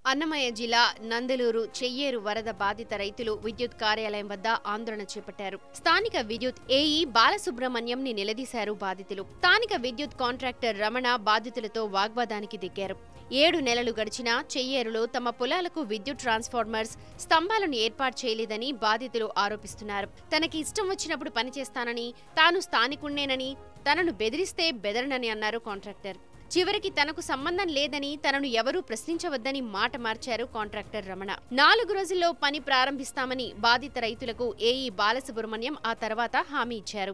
అన్నమయ్య జిల్లా నందలూరు చెయ్యేరు వరద బాధిత రైతులు విద్యుత్ కార్యాలయం వద్ద ఆందోళన చేపట్టారు స్థానిక విద్యుత్ ఏఈ బాలసుబ్రహ్మణ్యం ని నిలదీశారు బాధితులు స్థానిక విద్యుత్ కాంట్రాక్టర్ రమణ బాధితులతో వాగ్వాదానికి దిగారు ఏడు నెలలు గడిచినా చెయ్యేరులో తమ పొలాలకు విద్యుత్ ట్రాన్స్ఫార్మర్స్ స్తంభాలను ఏర్పాటు చేయలేదని బాధితులు ఆరోపిస్తున్నారు తనకి ఇష్టం వచ్చినప్పుడు పనిచేస్తానని తాను స్థానికుణ్ణేనని తనను బెదిరిస్తే బెదరనని అన్నారు కాంట్రాక్టర్ చివరికి తనకు సంబంధం లేదని తనను ఎవరూ ప్రశ్నించవద్దని మాట మార్చారు కాంట్రాక్టర్ రమణ నాలుగు రోజుల్లో పని ప్రారంభిస్తామని బాధిత రైతులకు ఏఈ బాలసుబ్రహ్మణ్యం ఆ తర్వాత హామీ ఇచ్చారు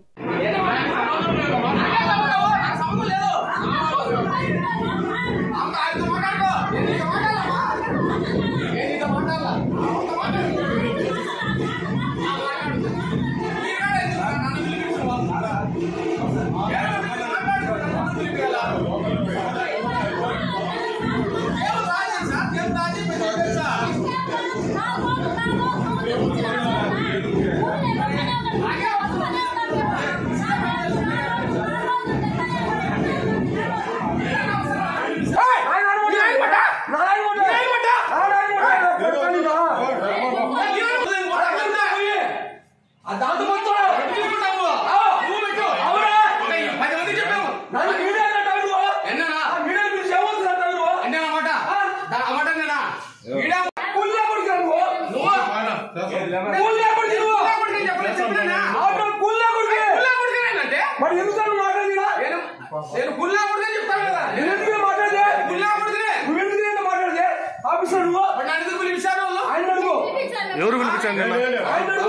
మరి ఎందుకు మాట్లాడినా నేను గుల్లా కొడుకునే చెప్తాను కదా నేను ఎందుకు మాట్లాడితే గుల్లా కొడుకునే నువ్వు ఎందుకు నేను మాట్లాడితే ఆఫీసర్ నువ్వు మరి నన్ను ఎందుకు పిలిపించారు వాళ్ళు ఆయన అడుగు ఎవరు పిలిపించండి అన్న? ఆయన అడుగు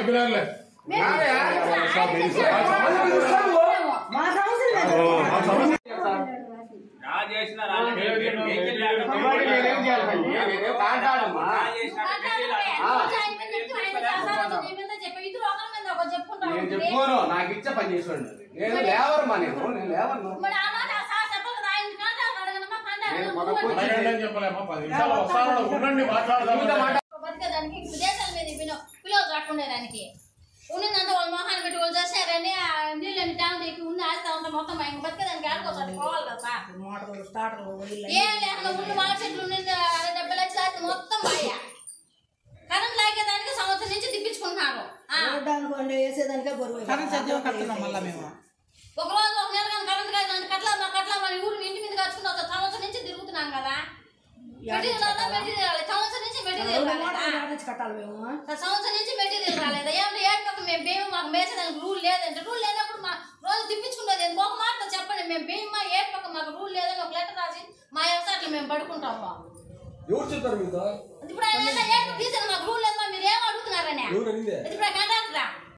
మా సమస్యలు లేదు. నేను చెప్పుకోను నాకు ఇచ్చే పని చేసాడు నేను లేవరు మా నేను నేను లేవరు నేను మొదటి ఉండండి మాట్లాడదాం బతికేదానికి విదేశాల మీద పిలో పిల్లలు రాకుండేదానికి ఉన్నదంతా వాళ్ళ మొహాన్ని పెట్టి వాళ్ళు చేశారని ఆ నీళ్ళని ట్యాంక్ దిక్కి ఉన్న ఆస్తా ఉంటే మొత్తం ఇంక బతికేదానికి ఆడుకోసారి పోవాలి కదా సార్ ఏం లేకుండా ఉన్న మాల చెట్లు ఉన్నది అరవై డెబ్బై లక్షలు ఆస్తి మొత్తం బాయ కరెంట్ లాగేదానికి సంవత్సరం నుంచి తిప్పించుకుంటున్నారు ఆ, అనుకోండి వేసేదానికే బరువు కరెంట్ సద్యం కడుతున్నాం మళ్ళీ మేము ఒక రోజు ఒక నెల కానీ కరెంట్ కాదు కట్ల మా కట్ల మన ఊరు ఇంటి మీద కట్టుకున్న సంవత్సరం నుంచి తిరుగుతున్నాం కదా మెటీరియల్ అన్నా మెటీరియల్ సంవత్సరం నుంచి మెటీరియల్ రాలేదా కట్టాలి మేము సంవత్సరం నుంచి మెటీరియల్ రాలేదా ఏమంటే ఏడు పక్క మేము బియ్యం మాకు మేసేదానికి రూల్ లేదంటే రూల్ లేనప్పుడు మా రోజు తిప్పించుకునేది ఎందుకు? ఒక మాట చెప్పండి మేము బియ్యం మా ఏడు పక్క మాకు రూల్ లేదని ఒక లెటర్ రాసి మా వ్యవసాయంలో మేము పడుకుంటాము ఎవరు చెప్తారు మీతో ఇప్పుడు ఆయన ఏడు తీసాను మాకు రూల్ లేదు మీరు ఏం అడుగుతున్నారని ఎవరు అనిందే ఇప్పుడు కండక్టరా